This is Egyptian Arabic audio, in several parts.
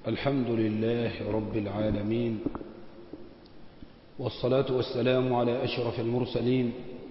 الحمد لله رب العالمين والصلاة والسلام على أشرف المرسلين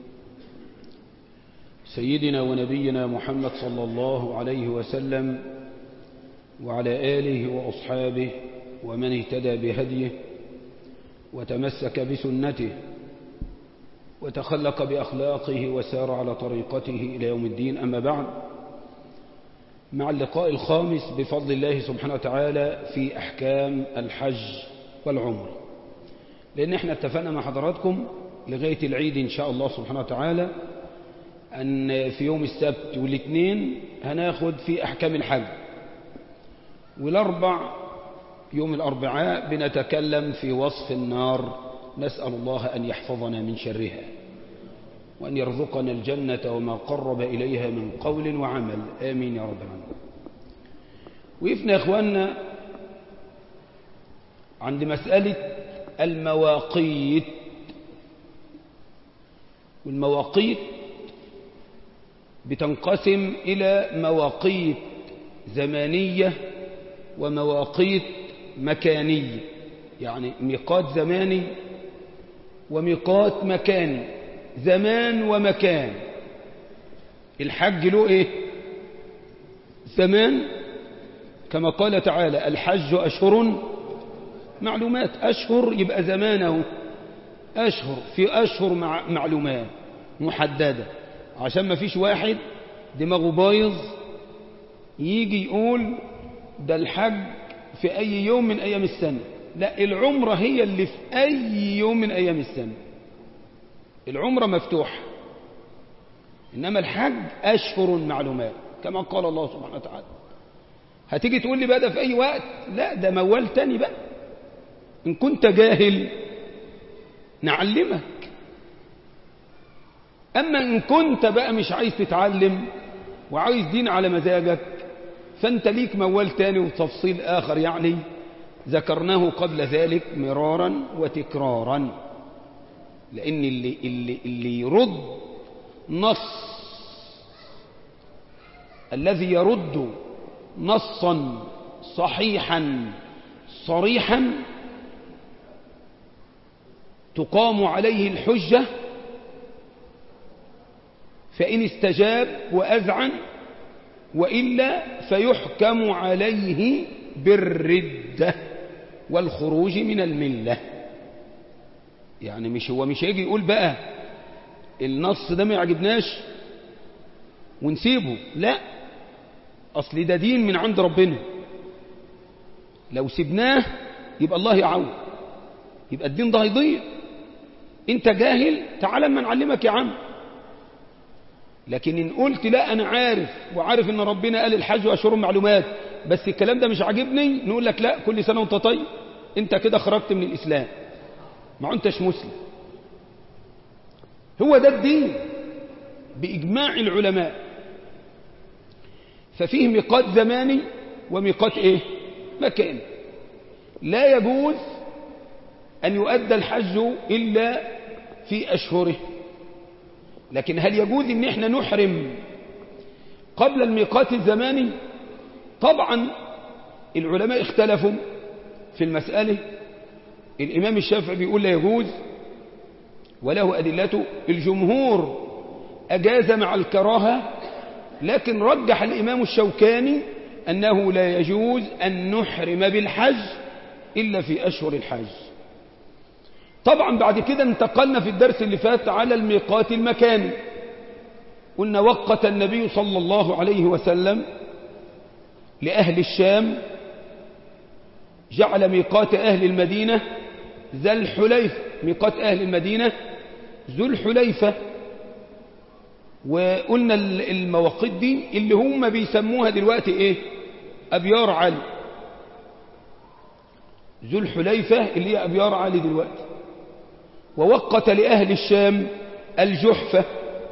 سيدنا ونبينا محمد صلى الله عليه وسلم وعلى آله وأصحابه ومن اهتدى بهديه وتمسك بسنته وتخلق بأخلاقه وسار على طريقته إلى يوم الدين أما بعد مع اللقاء الخامس بفضل الله سبحانه وتعالى في أحكام الحج والعمر لأن احنا اتفقنا مع حضراتكم لغاية العيد إن شاء الله سبحانه وتعالى أن في يوم السبت والاثنين هناخد في أحكام الحج والأربع يوم الأربعاء بنتكلم في وصف النار نسأل الله أن يحفظنا من شرها وأن يرزقنا الجنة وما قرب إليها من قول وعمل آمين يا رب العالمين وقفنا يا إخواننا عند مسألة المواقيت والمواقيت بتنقسم إلى مواقيت زمانية ومواقيت مكانية يعني ميقات زماني وميقات مكاني زمان ومكان الحج له ايه زمان كما قال تعالى الحج أشهر معلومات أشهر يبقى زمانه أشهر في أشهر مع معلومات محددة عشان ما فيش واحد دماغه بايظ يجي يقول ده الحج في أي يوم من أيام السنة لا العمرة هي اللي في أي يوم من أيام السنة العمرة مفتوحة إنما الحج أشهر معلومات كما قال الله سبحانه وتعالى هتيجي تقول لي بقى ده في أي وقت لا ده موال تاني بقى إن كنت جاهل نعلمك أما إن كنت بقى مش عايز تتعلم وعايز دين على مزاجك فأنت ليك موال تاني وتفصيل آخر يعني ذكرناه قبل ذلك مرارا وتكرارا لأن اللي, اللي, اللي يرد نص الذي يرد نصا صحيحا صريحا تقام عليه الحجة فإن استجاب وأذعن وإلا فيحكم عليه بالردة والخروج من الملة يعني مش هو مش هيجي يقول بقى النص ده ما يعجبناش ونسيبه لا أصل ده دين من عند ربنا لو سبناه يبقى الله يعوض يبقى الدين ده هيضيع انت جاهل تعال ما نعلمك يا عم لكن ان قلت لا انا عارف وعارف ان ربنا قال الحج واشهر معلومات بس الكلام ده مش عاجبني نقول لك لا كل سنه وانت طيب انت كده خرجت من الاسلام ما انتش مسلم هو ده الدين باجماع العلماء ففيه ميقات زماني وميقات ايه مكاني لا يجوز ان يؤدى الحج الا في اشهره لكن هل يجوز ان احنا نحرم قبل الميقات الزماني طبعا العلماء اختلفوا في المسألة الإمام الشافعي بيقول لا يجوز وله أدلته الجمهور أجاز مع الكراهة لكن رجح الإمام الشوكاني أنه لا يجوز أن نحرم بالحج إلا في أشهر الحج طبعا بعد كده انتقلنا في الدرس اللي فات على الميقات المكاني قلنا وقت النبي صلى الله عليه وسلم لأهل الشام جعل ميقات أهل المدينة ذا الحليفة ميقات أهل المدينة ذو الحليفة وقلنا المواقيت دي اللي هم بيسموها دلوقتي ايه أبيار علي ذو الحليفة اللي هي أبيار علي دلوقتي ووقت لأهل الشام الجحفة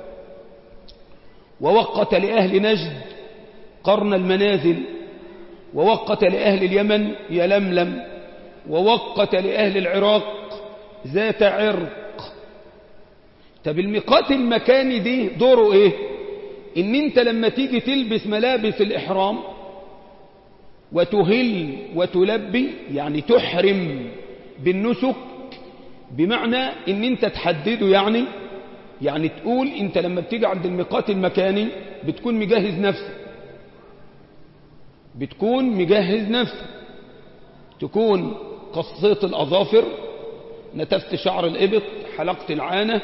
ووقت لأهل نجد قرن المنازل ووقت لأهل اليمن يلملم ووقت لأهل العراق ذات عرق طب الميقات المكاني دي دوره ايه ان انت لما تيجي تلبس ملابس الاحرام وتهل وتلبي يعني تحرم بالنسك بمعنى ان انت تحدده يعني يعني تقول انت لما بتيجي عند الميقات المكاني بتكون مجهز نفسك بتكون مجهز نفسك تكون قصيت الأظافر نتفت شعر الإبط حلقت العانة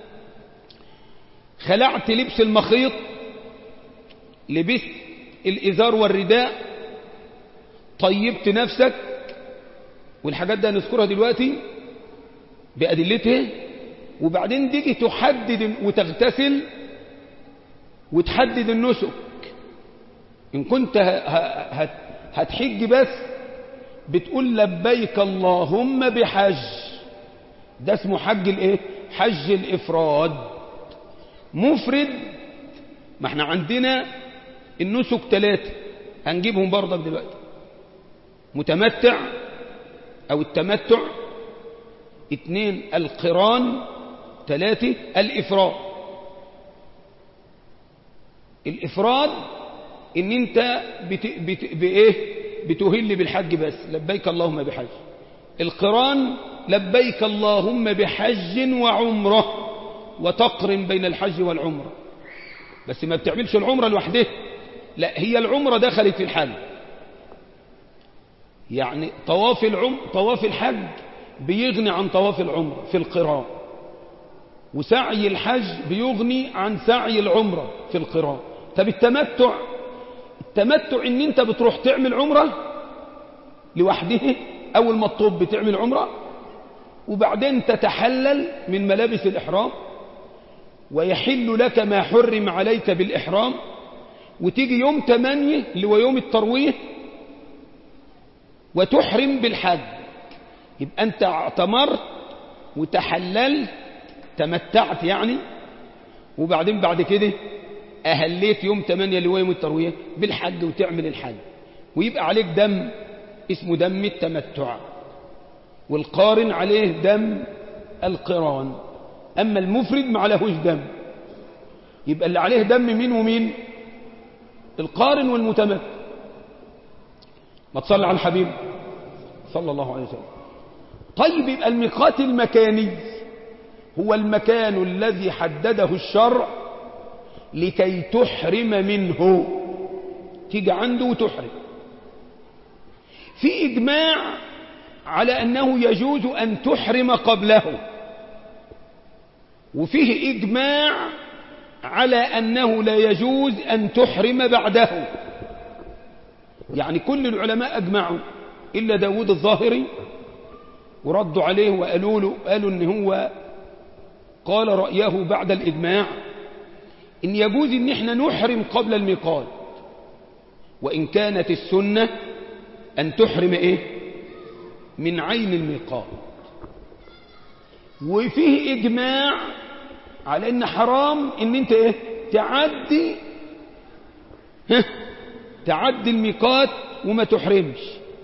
خلعت لبس المخيط لبست الإزار والرداء طيبت نفسك والحاجات دي هنذكرها دلوقتي بأدلتها وبعدين تيجي تحدد وتغتسل وتحدد النسك إن كنت هتحج بس بتقول لبيك اللهم بحج ده اسمه حج الايه حج الافراد مفرد ما احنا عندنا النسك ثلاثة هنجيبهم برضك دلوقتي متمتع او التمتع اثنين القران ثلاثة الافراد الافراد ان انت بت... بت... بايه بتهل بالحج بس لبيك اللهم بحج القران لبيك اللهم بحج وعمره وتقرن بين الحج والعمره بس ما بتعملش العمره لوحدها لا هي العمره دخلت في الحج يعني طواف العم طواف الحج بيغني عن طواف العمره في القران وسعي الحج بيغني عن سعي العمره في القران طب التمتع التمتع ان انت بتروح تعمل عمرة لوحده اول ما تطب بتعمل عمرة وبعدين تتحلل من ملابس الاحرام ويحل لك ما حرم عليك بالاحرام وتيجي يوم 8 اللي هو يوم الترويه وتحرم بالحج يبقى انت اعتمرت وتحللت تمتعت يعني وبعدين بعد كده أهليت يوم 8 اللي هو يوم التروية بالحج وتعمل الحج ويبقى عليك دم اسمه دم التمتع والقارن عليه دم القران أما المفرد ما عليهوش دم يبقى اللي عليه دم مين ومين القارن والمتمتع ما تصلي على الحبيب صلى الله عليه وسلم طيب يبقى الميقات المكاني هو المكان الذي حدده الشرع لكي تحرم منه تيجي عنده وتحرم في إجماع على أنه يجوز أن تحرم قبله وفيه إجماع على أنه لا يجوز أن تحرم بعده يعني كل العلماء أجمعوا إلا داود الظاهري وردوا عليه وقالوا له قالوا إن هو قال رأيه بعد الإجماع إن يجوز إن إحنا نحرم قبل الميقات وإن كانت السنة أن تحرم إيه من عين الميقات وفيه إجماع على إن حرام إن أنت إيه تعدي ها تعدي الميقات وما تحرمش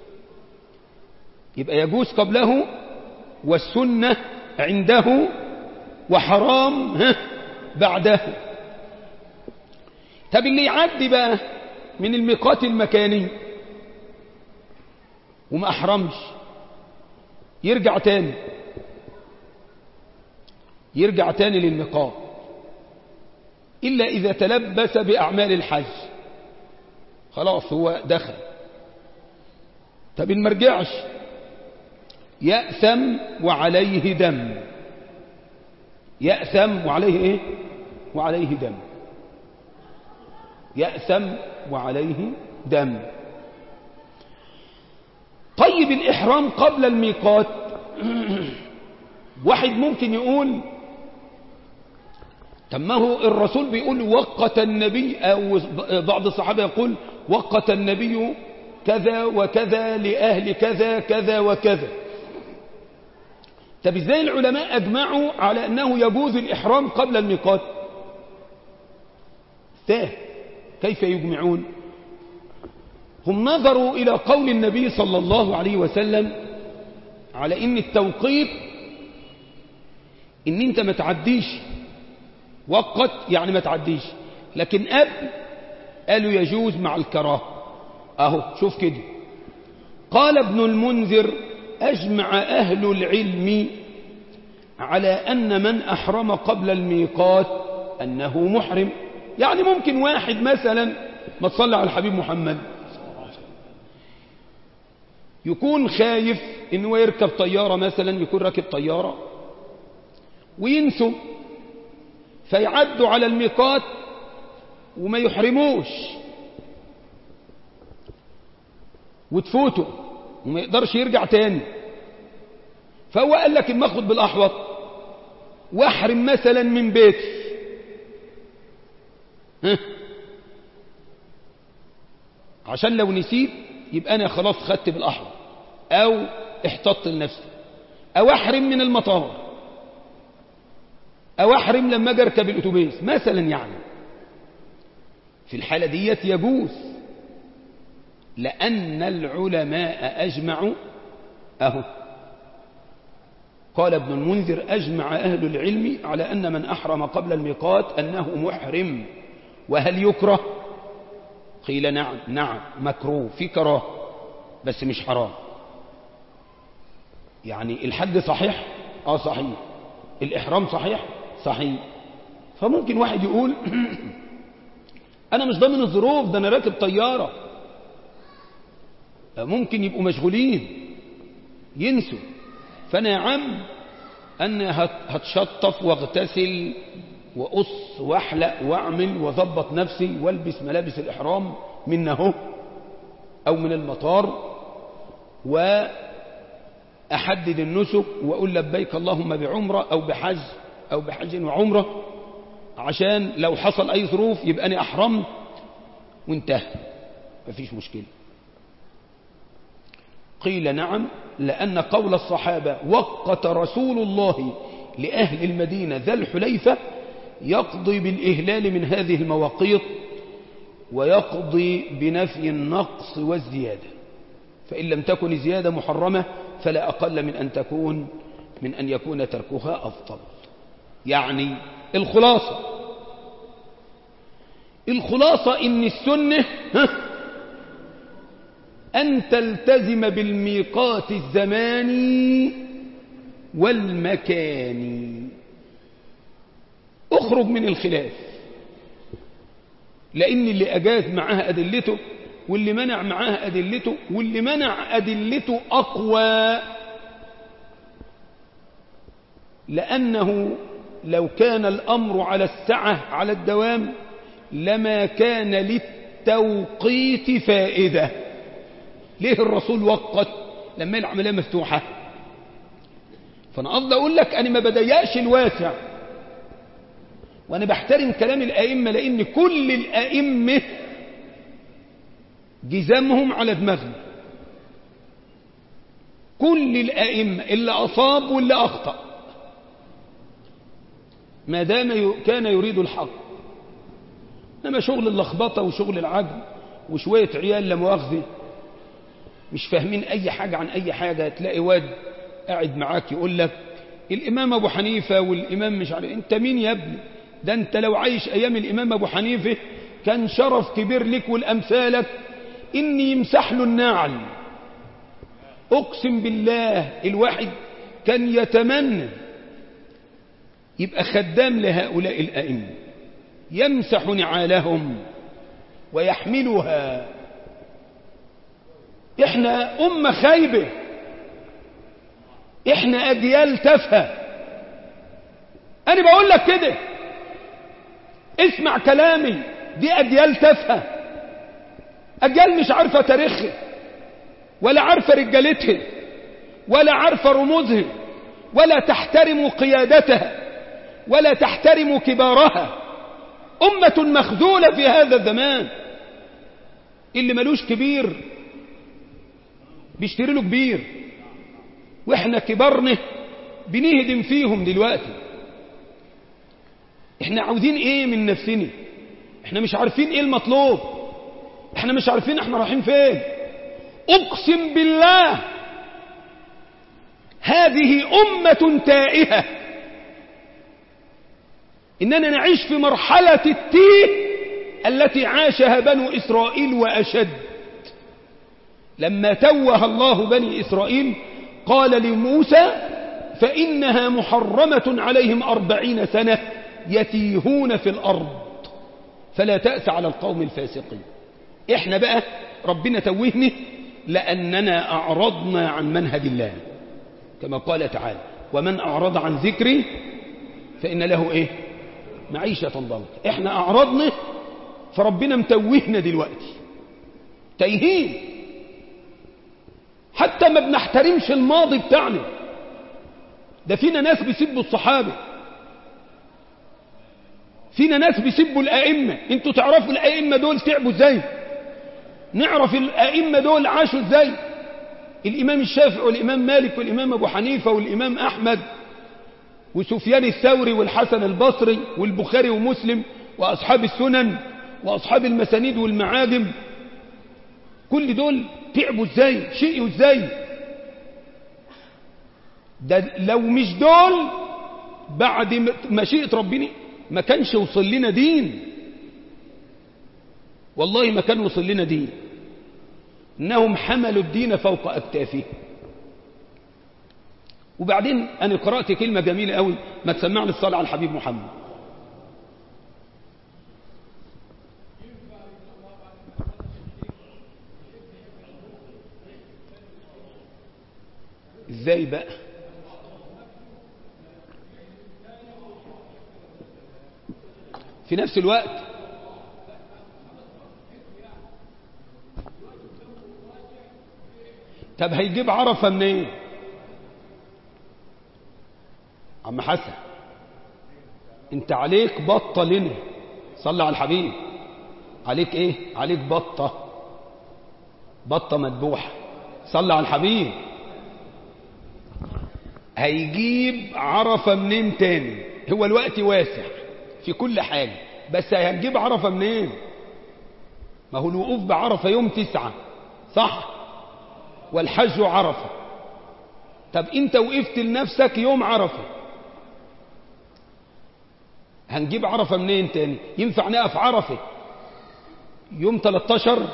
يبقى يجوز قبله والسنة عنده وحرام ها بعده طب اللي يعدي بقى من الميقات المكاني وما أحرمش يرجع تاني يرجع تاني للميقات إلا إذا تلبس بأعمال الحج خلاص هو دخل طب إن مرجعش يأثم وعليه دم يأثم وعليه إيه وعليه دم يأثم وعليه دم طيب الإحرام قبل الميقات واحد ممكن يقول طب ما هو الرسول بيقول وقت النبي أو بعض الصحابة يقول وقت النبي كذا وكذا لأهل كذا كذا وكذا طب ازاي العلماء أجمعوا على أنه يجوز الإحرام قبل الميقات تاه كيف يجمعون هم نظروا إلى قول النبي صلى الله عليه وسلم على إن التوقيت إن أنت ما تعديش وقت يعني ما تعديش لكن قبل قالوا يجوز مع الكراهه أهو شوف كده قال ابن المنذر أجمع أهل العلم على أن من أحرم قبل الميقات أنه محرم يعني ممكن واحد مثلا ما تصلي على الحبيب محمد يكون خايف انه يركب طيارة مثلا يكون راكب طيارة وينسوا فيعدوا على الميقات وما يحرموش وتفوته وما يقدرش يرجع تاني فهو قال لك اما اخد بالاحوط واحرم مثلا من بيتي ها عشان لو نسيت يبقى انا خلاص خدت بالاحوط او احتطت لنفسي او احرم من المطار او احرم لما اجي اركب الاتوبيس مثلا يعني في الحالة ديت يجوز لأن العلماء أجمعوا أهو قال ابن المنذر أجمع أهل العلم على أن من أحرم قبل الميقات أنه محرم وهل يكره قيل نعم نعم مكروه في كراه بس مش حرام يعني الحد صحيح اه صحيح الإحرام صحيح صحيح فممكن واحد يقول أنا مش ضامن الظروف ده أنا راكب طيارة ممكن يبقوا مشغولين ينسوا فأنا يا عم أنا هتشطف واغتسل وأص واحلق واعمل واظبط نفسي والبس ملابس الإحرام من اهو أو من المطار وأحدد النسك وأقول لبيك اللهم بعمرة أو بحج أو بحج وعمرة عشان لو حصل أي ظروف يبقى أنا أحرمت وانتهى مفيش مشكلة قيل نعم لأن قول الصحابة وقت رسول الله لأهل المدينة ذا الحليفة يقضي بالإهلال من هذه المواقيت ويقضي بنفي النقص والزيادة فإن لم تكن زيادة محرمة فلا أقل من أن تكون من أن يكون تركها أفضل يعني الخلاصة الخلاصة إن السنة أن تلتزم بالميقات الزماني والمكاني اخرج من الخلاف لأن اللي أجاز معاها أدلته واللي منع معاها أدلته واللي منع أدلته أقوى لأنه لو كان الأمر على السعة على الدوام لما كان للتوقيت فائدة ليه الرسول وقت لما العملية مفتوحة فأنا قصدي أقول لك أنا ما بضيقش الواسع وأنا بحترم كلام الأئمة لأن كل الأئمة جزامهم على دماغنا كل الأئمة اللي أصاب واللي أخطأ ما دام كان يريد الحق انما شغل اللخبطه وشغل العجل وشويه عيال لا مؤاخذه مش فاهمين اي حاجه عن اي حاجه تلاقي واد قاعد معاك يقول لك الامام ابو حنيفه والامام مش عارف انت مين يا ابني ده انت لو عايش ايام الامام ابو حنيفه كان شرف كبير لك والامثالك اني يمسح له النعل اقسم بالله الواحد كان يتمنى يبقى خدام لهؤلاء الأئمة يمسح نعالهم ويحملها احنا أمة خايبة احنا أجيال تافهة أنا بقول لك كده اسمع كلامي دي أجيال تافهة أجيال مش عارفة تاريخها ولا عارفة رجالتها ولا عارفة رموزها ولا تحترم قيادتها ولا تحترم كبارها أمة مخذولة في هذا الزمان اللي ملوش كبير بيشتري له كبير واحنا كبرنا بنهدم فيهم دلوقتي احنا عاوزين ايه من نفسنا احنا مش عارفين ايه المطلوب احنا مش عارفين احنا رايحين فين اقسم بالله هذه أمة تائهة إننا نعيش في مرحلة التيه التي عاشها بنو إسرائيل وأشد لما توه الله بني إسرائيل قال لموسى فإنها محرمة عليهم أربعين سنة يتيهون في الأرض فلا تأس على القوم الفاسقين إحنا بقى ربنا توهني لأننا أعرضنا عن منهج الله كما قال تعالى ومن أعرض عن ذكري فإن له إيه معيشة ضنك إحنا أعرضنا فربنا متوهنا دلوقتي تيهين حتى ما بنحترمش الماضي بتاعنا ده فينا ناس بيسبوا الصحابة فينا ناس بيسبوا الأئمة انتوا تعرفوا الأئمة دول تعبوا ازاي نعرف الأئمة دول عاشوا ازاي الإمام الشافعي والإمام مالك والإمام أبو حنيفة والإمام أحمد وسفيان الثوري والحسن البصري والبخاري ومسلم وأصحاب السنن وأصحاب المسانيد والمعاجم كل دول تعبوا ازاي شقيوا ازاي ده لو مش دول بعد مشيئة ربنا ما كانش وصل لنا دين والله ما كان وصل لنا دين انهم حملوا الدين فوق اكتافهم وبعدين انا قرات كلمه جميله قوي ما تسمعني الصلاه على الحبيب محمد ازاي بقى في نفس الوقت طب هيجيب عرفة منين إيه؟ عم حسن انت عليك بطة لنا صلى على الحبيب عليك ايه عليك بطة بطة مذبوحة صلى على الحبيب هيجيب عرفة منين تاني هو الوقت واسع في كل حاجة بس هتجيب عرفة منين ما هو الوقوف بعرفة يوم تسعة صح والحج عرفة طب انت وقفت لنفسك يوم عرفة هنجيب عرفة منين تاني ينفع نقف عرفة يوم 13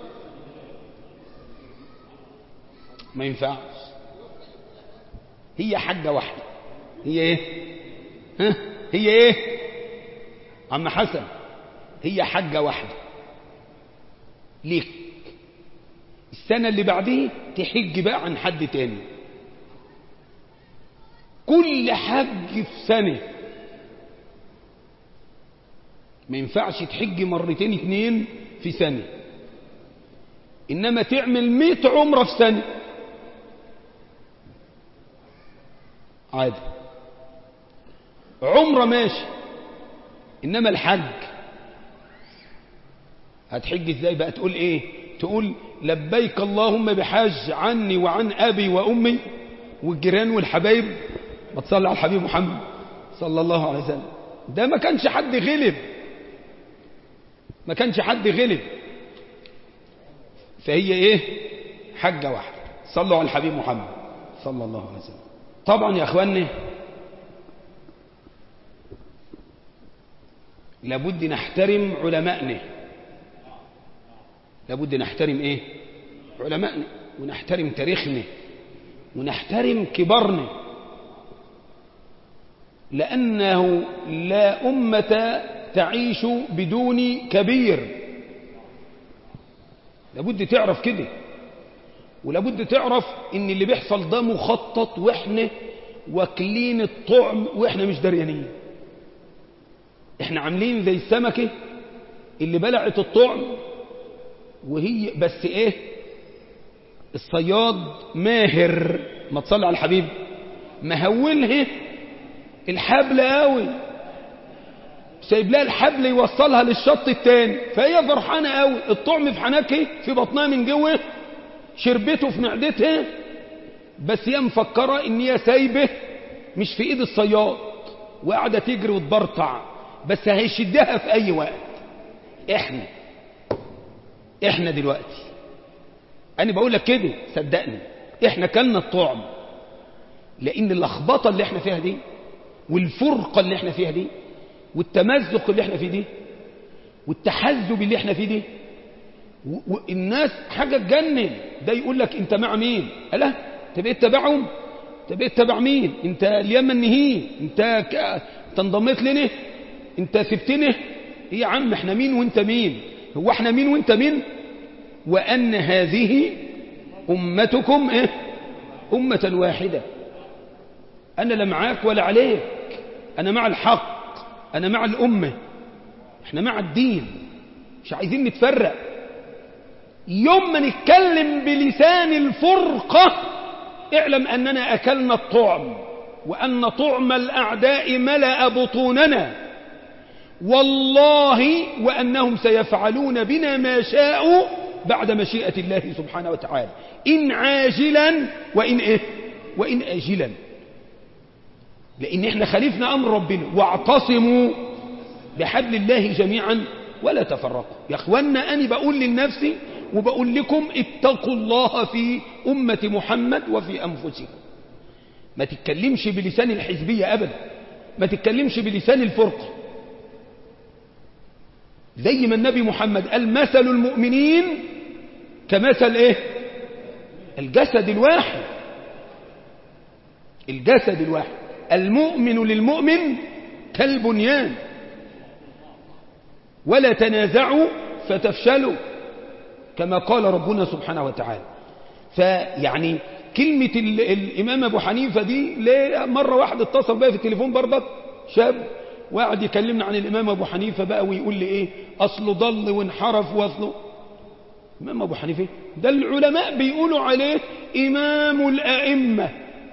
ما ينفعش هي حجة واحدة هي ايه ها هي ايه عم حسن هي حجة واحدة ليك السنة اللي بعديه تحج بقى عن حد تاني كل حج في سنة ما ينفعش تحج مرتين اتنين في سنة إنما تعمل مئة عمرة في سنة عادي عمرة ماشي إنما الحج هتحج ازاي بقى تقول ايه تقول لبيك اللهم بحاج عني وعن أبي وأمي والجيران والحبايب ما تصلي على الحبيب محمد صلى الله عليه وسلم ده ما كانش حد غلب ما كانش حد غلب فهي ايه حجة واحدة صلوا على الحبيب محمد صلى الله عليه وسلم طبعا يا اخواني لابد نحترم علمائنا لابد نحترم ايه علمائنا ونحترم تاريخنا ونحترم كبارنا لأنه لا أمة تعيش بدون كبير لابد تعرف كده ولابد تعرف ان اللي بيحصل ده مخطط واحنا واكلين الطعم واحنا مش دريانين احنا عاملين زي السمكة اللي بلعت الطعم وهي بس ايه الصياد ماهر ما تصلي على الحبيب مهولها الحبل قوي سايب لها الحبل يوصلها للشط التاني فهي فرحانه قوي الطعم في حنكها في بطنها من جوه شربته في معدتها بس هي مفكره ان هي سايبه مش في ايد الصياد وقاعده تجري وتبرطع بس هيشدها في اي وقت احنا احنا دلوقتي انا بقول لك كده صدقني احنا كلنا الطعم لان اللخبطه اللي احنا فيها دي والفرقه اللي احنا فيها دي والتمزق اللي احنا فيه دي والتحزب اللي احنا فيه دي والناس حاجة تجنن ده يقول لك انت مع مين ألا انت بقيت تبعهم انت بقيت تبع مين انت اليمن نهين انت ك... انت انضميت لنا انت سبتنا ايه يا عم احنا مين وانت مين هو احنا مين وانت مين وأن هذه أمتكم إيه؟ أمة واحدة أنا لا معاك ولا عليك أنا مع الحق أنا مع الأمة احنا مع الدين مش عايزين نتفرق يوم ما نتكلم بلسان الفرقة اعلم أننا أكلنا الطعم وأن طعم الأعداء ملأ بطوننا والله وأنهم سيفعلون بنا ما شاءوا بعد مشيئة الله سبحانه وتعالى إن عاجلا وإن إيه وإن آجلا لأن إحنا خالفنا أمر ربنا واعتصموا بحبل الله جميعا ولا تفرقوا يا أخوانا أنا بقول للنفس وبقول لكم اتقوا الله في أمة محمد وفي أنفسكم ما تتكلمش بلسان الحزبية أبدا ما تتكلمش بلسان الفرقة زي ما النبي محمد قال مثل المؤمنين كمثل ايه الجسد الواحد الجسد الواحد المؤمن للمؤمن كالبنيان ولا تنازعوا فتفشلوا كما قال ربنا سبحانه وتعالى فيعني كلمة الإمام أبو حنيفة دي ليه مرة واحد اتصل بقى في التليفون برضك شاب وقعد يكلمنا عن الإمام أبو حنيفة بقى ويقول لي إيه أصله ضل وانحرف وأصله إمام أبو حنيفة ده العلماء بيقولوا عليه إمام الأئمة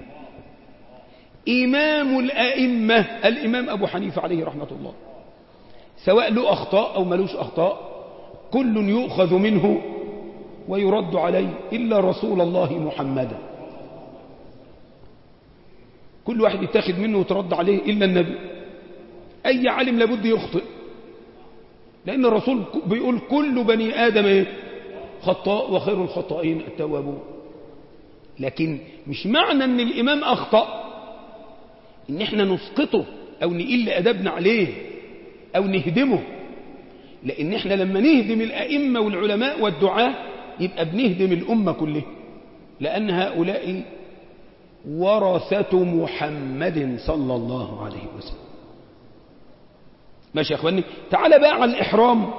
إمام الأئمة الإمام أبو حنيفة عليه رحمة الله سواء له أخطاء أو ملوش أخطاء كل يؤخذ منه ويرد عليه إلا رسول الله محمدا كل واحد يتاخد منه وترد عليه إلا النبي أي عالم لابد يخطئ لأن الرسول بيقول كل بني آدم إيه؟ خطاء وخير الخطائين التوابون لكن مش معنى أن الإمام أخطأ إن إحنا نسقطه أو نقل أدبنا عليه أو نهدمه لأن إحنا لما نهدم الأئمة والعلماء والدعاة يبقى بنهدم الأمة كلها لأن هؤلاء ورثة محمد صلى الله عليه وسلم ماشي يا أخواني تعال بقى على الإحرام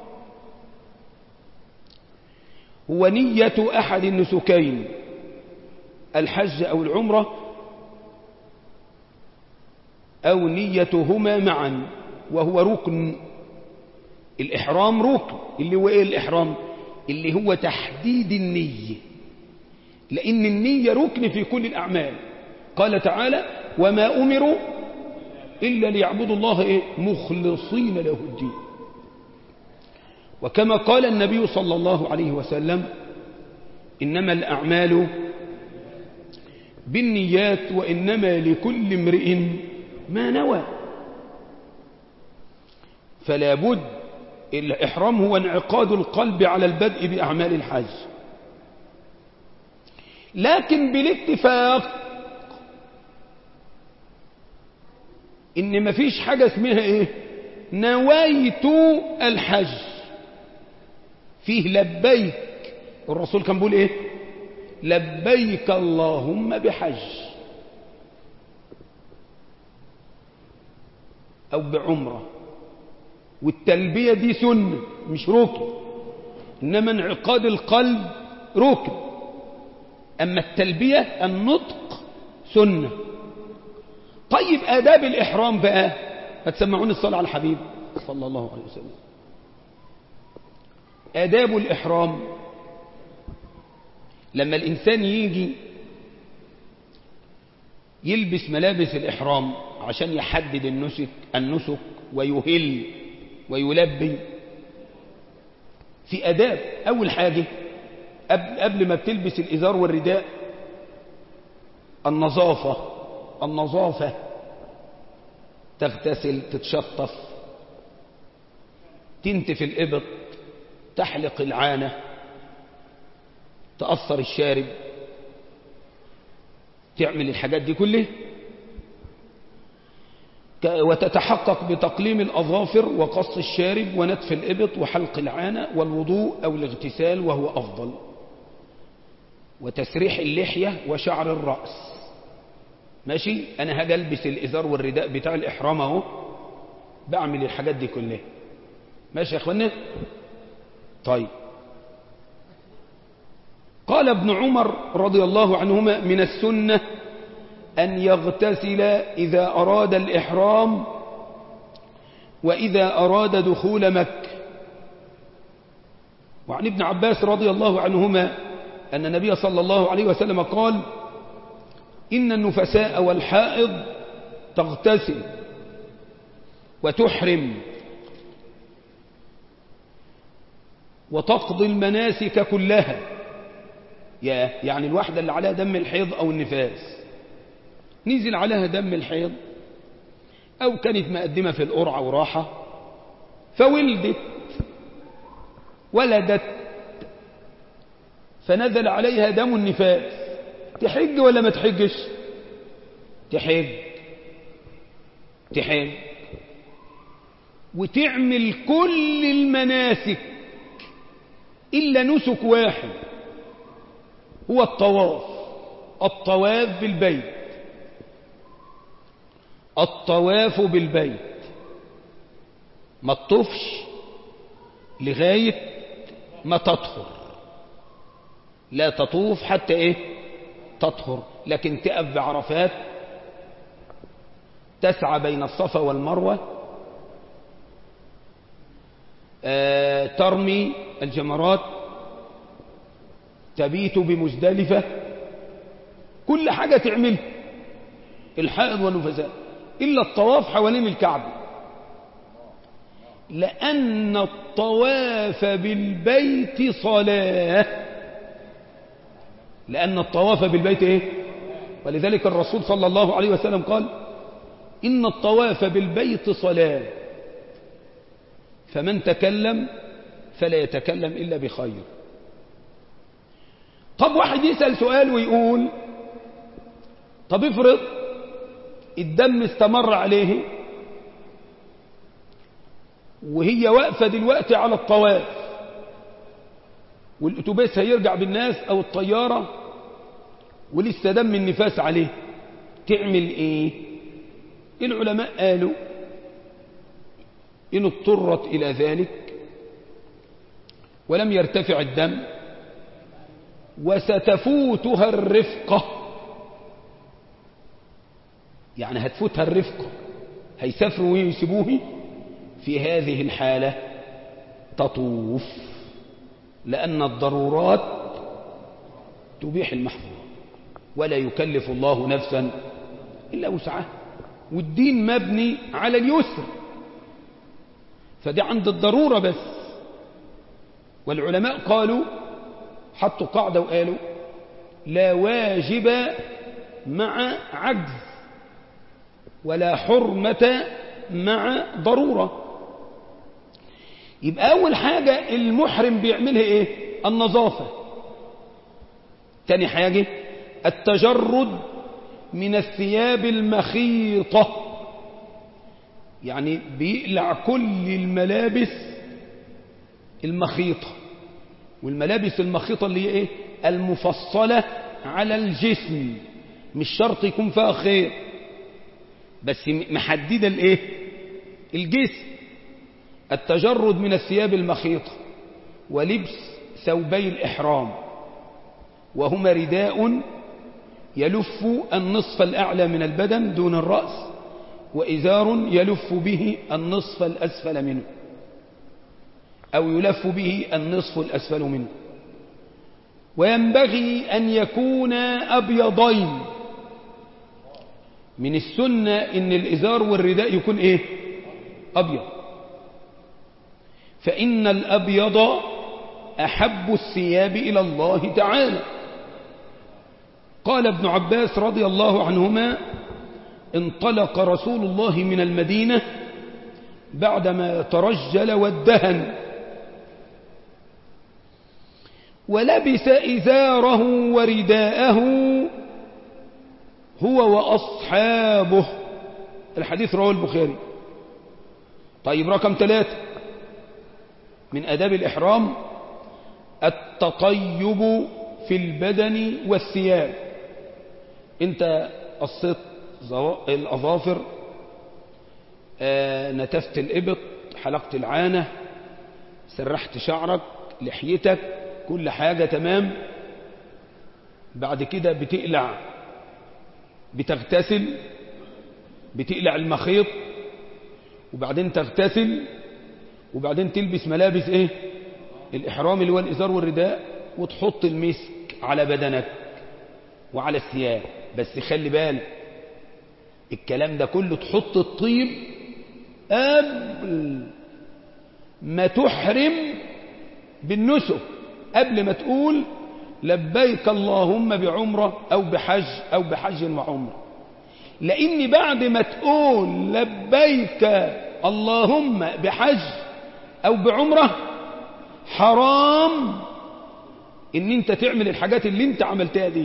هو نية أحد النسكين الحج أو العمرة أو نيتهما معا وهو ركن الإحرام ركن اللي هو إيه الإحرام اللي هو تحديد النية لأن النية ركن في كل الأعمال قال تعالى وما أمروا إلا ليعبدوا الله إيه؟ مخلصين له الدين وكما قال النبي صلى الله عليه وسلم إنما الأعمال بالنيات وإنما لكل امرئ ما نوى فلا بد الإحرام هو انعقاد القلب على البدء بأعمال الحج لكن بالاتفاق إن مفيش حاجة اسمها إيه نويت الحج فيه لبيك الرسول كان بيقول إيه لبيك اللهم بحج أو بعمرة والتلبية دي سنة مش ركن إنما انعقاد القلب ركن أما التلبية النطق سنة طيب آداب الإحرام بقى هتسمعون الصلاة على الحبيب صلى الله عليه وسلم آداب الإحرام لما الإنسان يجي يلبس ملابس الإحرام عشان يحدد النسك النسك ويهل ويلبي في أداب أول حاجة قبل, قبل ما بتلبس الإزار والرداء النظافة النظافة تغتسل تتشطف تنتف الإبط تحلق العانة تأثر الشارب تعمل الحاجات دي كلها وتتحقق بتقليم الأظافر وقص الشارب ونتف الإبط وحلق العانة والوضوء أو الاغتسال وهو أفضل وتسريح اللحية وشعر الرأس ماشي أنا هاجي ألبس الإزار والرداء بتاع الإحرام أهو بعمل الحاجات دي كلها ماشي يا أخوانا طيب قال ابن عمر رضي الله عنهما من السنة أن يغتسل إذا أراد الإحرام وإذا أراد دخول مكة وعن ابن عباس رضي الله عنهما أن النبي صلى الله عليه وسلم قال إن النفساء والحائض تغتسل وتحرم وتقضي المناسك كلها يا يعني الواحدة اللي عليها دم الحيض أو النفاس نزل عليها دم الحيض أو كانت مقدمة في القرعة وراحة فولدت ولدت فنزل عليها دم النفاس تحج ولا ما تحجش تحج تحج وتعمل كل المناسك إلا نسك واحد هو الطواف الطواف بالبيت الطواف بالبيت ما تطفش لغاية ما تطهر لا تطوف حتى ايه تطهر لكن تقف بعرفات تسعى بين الصفا والمروة آه ترمي الجمرات تبيت بمزدلفة كل حاجة تعمل الحائض والنفساء إلا الطواف حوالين الكعبة لأن الطواف بالبيت صلاة لأن الطواف بالبيت إيه ولذلك الرسول صلى الله عليه وسلم قال إن الطواف بالبيت صلاة فمن تكلم فلا يتكلم إلا بخير طب واحد يسأل سؤال ويقول طب افرض الدم استمر عليه وهي واقفة دلوقتي على الطواف والاتوبيس هيرجع بالناس او الطيارة ولسه دم النفاس عليه تعمل ايه العلماء قالوا إن اضطرت إلى ذلك ولم يرتفع الدم وستفوتها الرفقة يعني هتفوتها الرفقة هيسافروا ويسيبوه في هذه الحالة تطوف لأن الضرورات تبيح المحظورات ولا يكلف الله نفسا إلا وسعها والدين مبني على اليسر فدي عند الضرورة بس والعلماء قالوا حطوا قاعدة وقالوا لا واجب مع عجز ولا حرمة مع ضرورة يبقى أول حاجة المحرم بيعملها إيه النظافة تاني حاجة التجرد من الثياب المخيطة يعني بيقلع كل الملابس المخيطة والملابس المخيطة اللي هي ايه المفصلة على الجسم مش شرط يكون فيها خير بس محددة الايه الجسم التجرد من الثياب المخيطة ولبس ثوبي الإحرام وهما رداء يلف النصف الأعلى من البدن دون الرأس وإزار يلف به النصف الأسفل منه أو يلف به النصف الأسفل منه وينبغي أن يكون أبيضين من السنة إن الإزار والرداء يكون إيه أبيض فإن الأبيض أحب الثياب إلى الله تعالى قال ابن عباس رضي الله عنهما انطلق رسول الله من المدينة بعدما ترجل وادهن ولبس إزاره ورداءه هو وأصحابه الحديث رواه البخاري طيب رقم ثلاثة من أداب الإحرام التطيب في البدن والثياب انت قصيت الأظافر آه نتفت الإبط حلقت العانة سرحت شعرك لحيتك كل حاجة تمام بعد كده بتقلع بتغتسل بتقلع المخيط وبعدين تغتسل وبعدين تلبس ملابس ايه الإحرام اللي هو الإزار والرداء وتحط المسك على بدنك وعلى الثياب بس خلي بالك الكلام ده كله تحط الطيب قبل ما تحرم بالنسك قبل ما تقول لبيك اللهم بعمرة أو بحج أو بحج وعمرة لأن بعد ما تقول لبيك اللهم بحج أو بعمرة حرام ان انت تعمل الحاجات اللي انت عملتها دي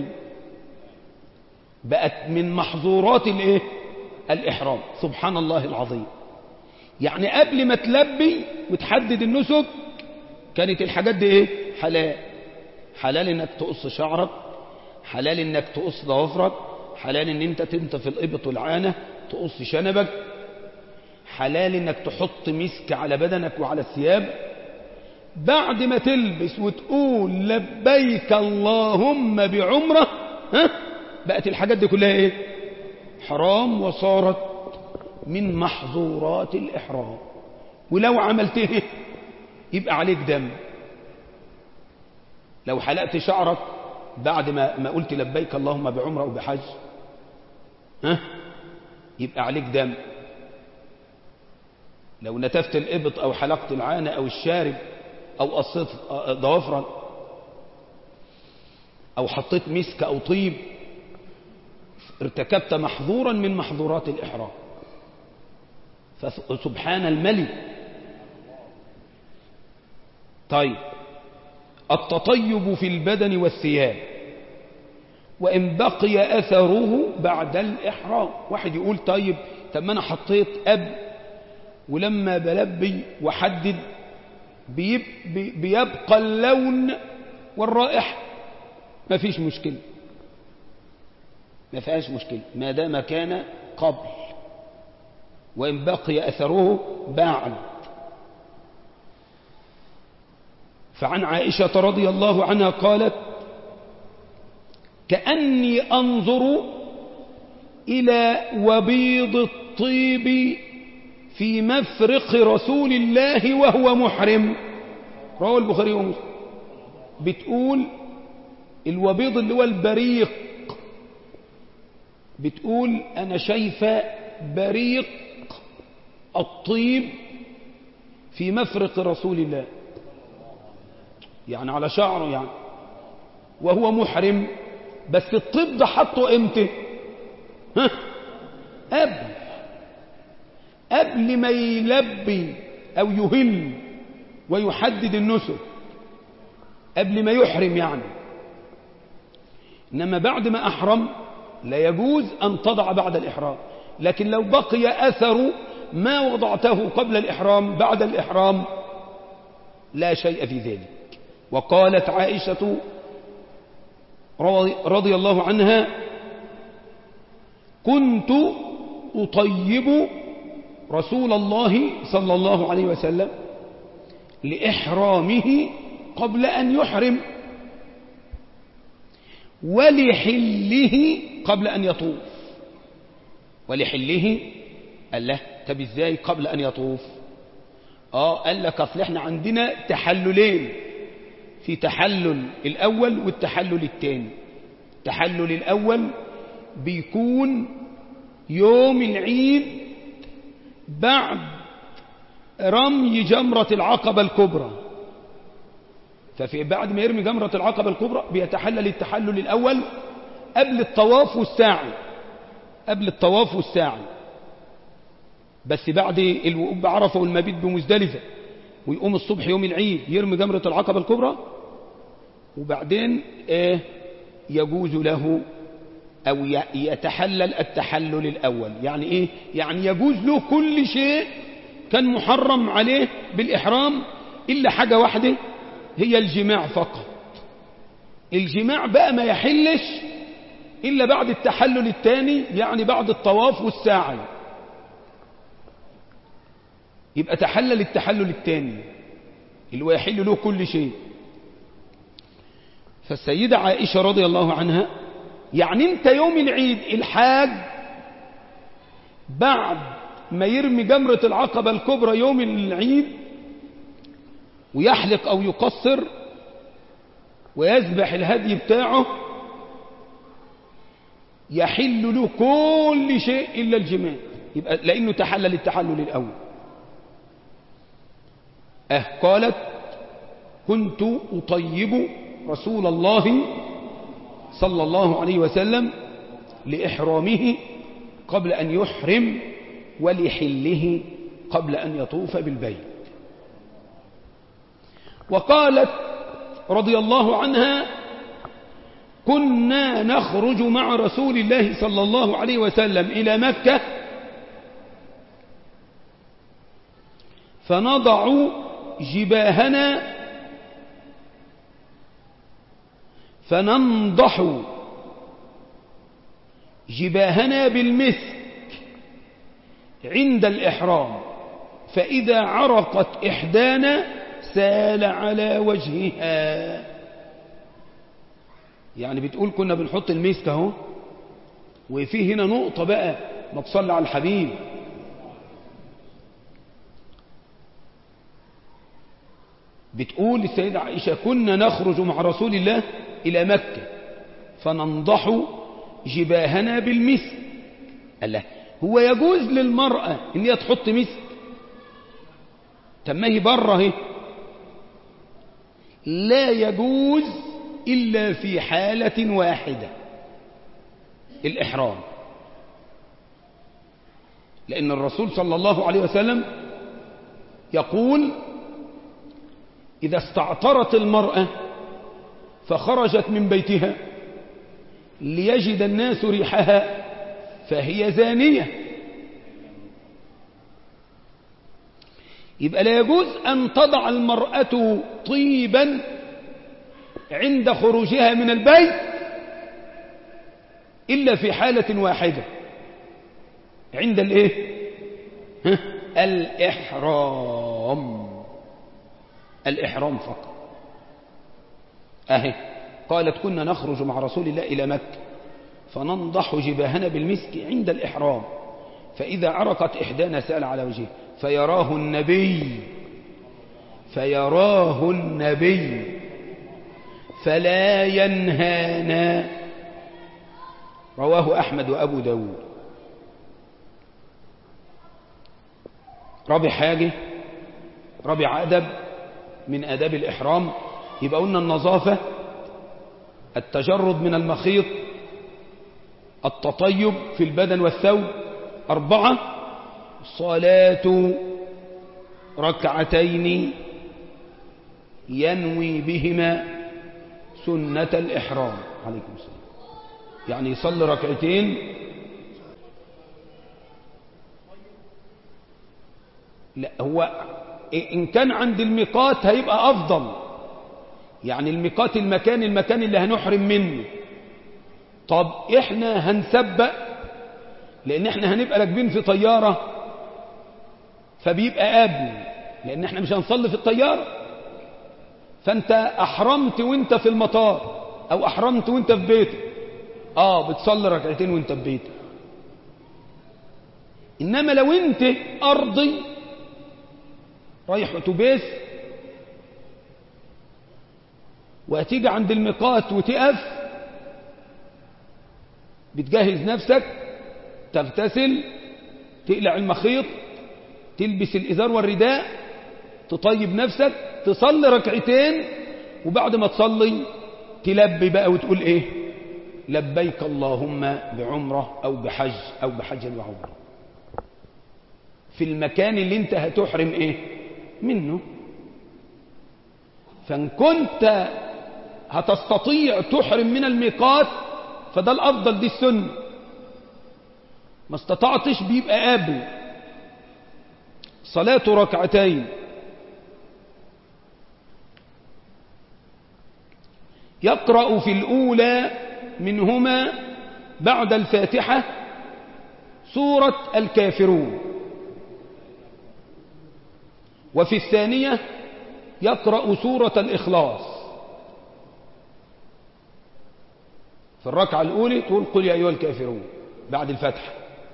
بقت من محظورات الايه الاحرام سبحان الله العظيم يعني قبل ما تلبي وتحدد النسك كانت الحاجات دي ايه حلال حلال انك تقص شعرك حلال انك تقص ضوافرك حلال ان انت تنتف الابط والعانة تقص شنبك حلال انك تحط مسك على بدنك وعلى الثياب بعد ما تلبس وتقول لبيك اللهم بعمرة ها بقت الحاجات دي كلها ايه حرام وصارت من محظورات الإحرام ولو عملته يبقى عليك دم لو حلقت شعرك بعد ما, ما قلت لبيك اللهم بعمرة أو بحج ها يبقى عليك دم لو نتفت الإبط أو حلقت العانة أو الشارب أو قصيت ضوافرك أو حطيت مسك أو طيب ارتكبت محظورا من محظورات الإحرام فسبحان الملك طيب التطيب في البدن والثياب وإن بقي أثره بعد الإحرام واحد يقول طيب طب ما أنا حطيت أب ولما بلبي وحدد بيب بيبقى اللون والرائحة ما فيش مشكلة ما فيهاش مشكلة ما دام كان قبل وإن بقي أثره بعد فعن عائشة رضي الله عنها قالت كأني أنظر إلى وبيض الطيب في مفرق رسول الله وهو محرم رواه البخاري ومسلم بتقول الوبيض اللي هو البريق بتقول أنا شايفة بريق الطيب في مفرق رسول الله يعني على شعره يعني وهو محرم بس الطيب ده حطه امتى ها قبل قبل ما يلبي او يهل ويحدد النسك قبل ما يحرم يعني انما بعد ما احرم لا يجوز ان تضع بعد الاحرام لكن لو بقي اثر ما وضعته قبل الإحرام بعد الإحرام لا شيء في ذلك وقالت عائشة رضي الله عنها كنت أطيب رسول الله صلى الله عليه وسلم لإحرامه قبل أن يحرم ولحله قبل أن يطوف ولحله قال له طب ازاي قبل ان يطوف اه قال لك اصل احنا عندنا تحللين في تحلل الاول والتحلل الثاني التحلل الاول بيكون يوم العيد بعد رمي جمرة العقبة الكبرى ففي بعد ما يرمي جمرة العقبة الكبرى بيتحلل التحلل الأول قبل الطواف والساعي قبل الطواف والساعي بس بعد الوقوف بعرفة والمبيت بمزدلفة ويقوم الصبح يوم العيد يرمي جمرة العقبة الكبرى وبعدين آه يجوز له أو يتحلل التحلل الأول يعني إيه؟ يعني يجوز له كل شيء كان محرم عليه بالإحرام إلا حاجة واحدة هي الجماع فقط الجماع بقى ما يحلش إلا بعد التحلل الثاني يعني بعد الطواف والساعي يبقى تحلل التحلل الثاني اللي هو يحل له كل شيء فالسيدة عائشة رضي الله عنها يعني انت يوم العيد الحاج بعد ما يرمي جمرة العقبة الكبرى يوم العيد ويحلق أو يقصر ويذبح الهدي بتاعه يحل له كل شيء إلا الجماع يبقى لأنه تحلل التحلل الأول أه قالت كنت أطيب رسول الله صلى الله عليه وسلم لإحرامه قبل أن يحرم ولحله قبل أن يطوف بالبيت وقالت رضي الله عنها كنا نخرج مع رسول الله صلى الله عليه وسلم إلى مكة فنضع جباهنا فننضح جباهنا بالمسك عند الإحرام فإذا عرقت إحدانا سال على وجهها يعني بتقول كنا بنحط المسك اهو وفي هنا نقطة بقى ما تصلي على الحبيب بتقول السيدة عائشة كنا نخرج مع رسول الله إلى مكة فننضح جباهنا بالمسك قال له هو يجوز للمرأة ان هي تحط مسك طب ما هي بره اهي لا يجوز إلا في حالة واحدة الإحرام لأن الرسول صلى الله عليه وسلم يقول إذا استعطرت المرأة فخرجت من بيتها ليجد الناس ريحها فهي زانية يبقى لا يجوز أن تضع المرأة طيبا عند خروجها من البيت إلا في حالة واحدة عند الايه ها؟ الإحرام الإحرام فقط أهي قالت كنا نخرج مع رسول الله إلى مكة فننضح جباهنا بالمسك عند الإحرام فإذا عرقت إحدانا سأل على وجهه فيراه النبي فيراه النبي فلا ينهانا رواه أحمد وأبو داود رابع حاجة رابع أدب من أداب الإحرام يبقى قلنا النظافة التجرد من المخيط التطيب في البدن والثوب أربعة صلاة ركعتين ينوي بهما سنة الإحرام عليكم السلام يعني يصلي ركعتين لا هو إن كان عند الميقات هيبقى أفضل يعني الميقات المكان المكان اللي هنحرم منه طب إحنا هنسبق لأن إحنا هنبقى راكبين في طيارة فبيبقى قبل لأن إحنا مش هنصلي في الطيارة فأنت أحرمت وانت في المطار أو أحرمت وانت في بيتك آه بتصلي ركعتين وانت في بيتك إنما لو انت أرضي رايح اتوبيس وهتيجي عند الميقات وتقف بتجهز نفسك تغتسل تقلع المخيط تلبس الإزار والرداء تطيب نفسك تصلي ركعتين وبعد ما تصلي تلبي بقى وتقول ايه لبيك اللهم بعمرة أو بحج أو بحج وعمرة في المكان اللي انت هتحرم ايه منه فان كنت هتستطيع تحرم من الميقات فده الأفضل دي السنة ما استطعتش بيبقى قبل صلاة ركعتين يقرأ في الأولى منهما بعد الفاتحة سورة الكافرون وفي الثانية يقرأ سورة الإخلاص في الركعة الأولى تقول قل يا أيها الكافرون بعد الفتح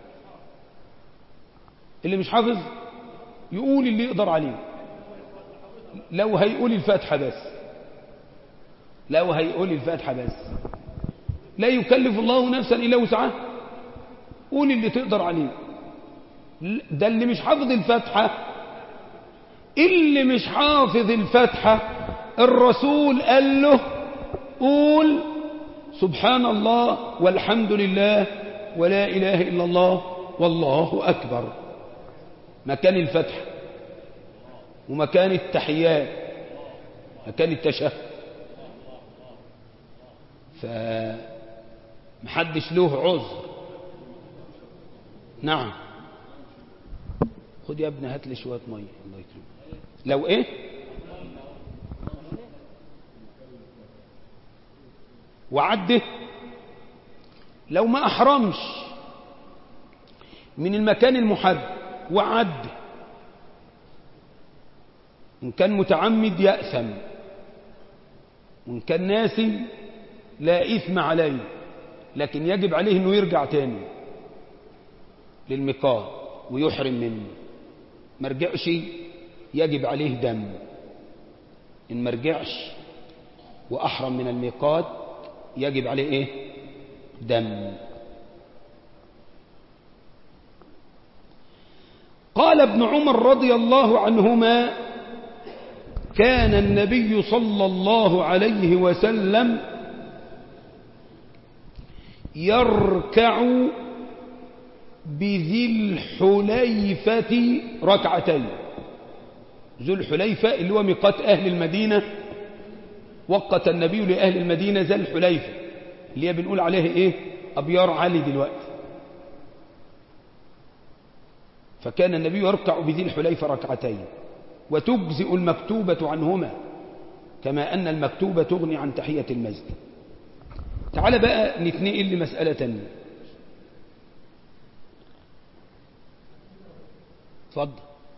اللي مش حافظ يقول اللي يقدر عليه لو هيقول الفاتحة بس لو هيقول الفاتحة بس لا يكلف الله نفسا إلا وسعها قول اللي تقدر عليه ده اللي مش حافظ الفاتحة اللي مش حافظ الفاتحة الرسول قال له قول سبحان الله والحمد لله ولا إله إلا الله والله أكبر مكان الفتح ومكان التحيات مكان التشهد فمحدش له عذر نعم خد يا ابني هات لي شويه ميه الله يكرمك لو ايه وعده لو ما احرمش من المكان المحدد وعده ان كان متعمد يأثم وان كان ناسي لا إثم عليه لكن يجب عليه انه يرجع تاني للميقات ويحرم منه ما رجعش يجب عليه دم ان ما رجعش واحرم من الميقات يجب عليه ايه دم قال ابن عمر رضي الله عنهما كان النبي صلى الله عليه وسلم يركع بذي الحليفة ركعتين ذو الحليفة اللي هو ميقات أهل المدينة وقت النبي لأهل المدينة ذا الحليفة اللي هي بنقول عليها إيه أبيار علي دلوقتي فكان النبي يركع بذي الحليفة ركعتين وتجزئ المكتوبة عنهما كما أن المكتوبة تغني عن تحية المسجد تعال بقى نتنقل لمسألة تانية اتفضل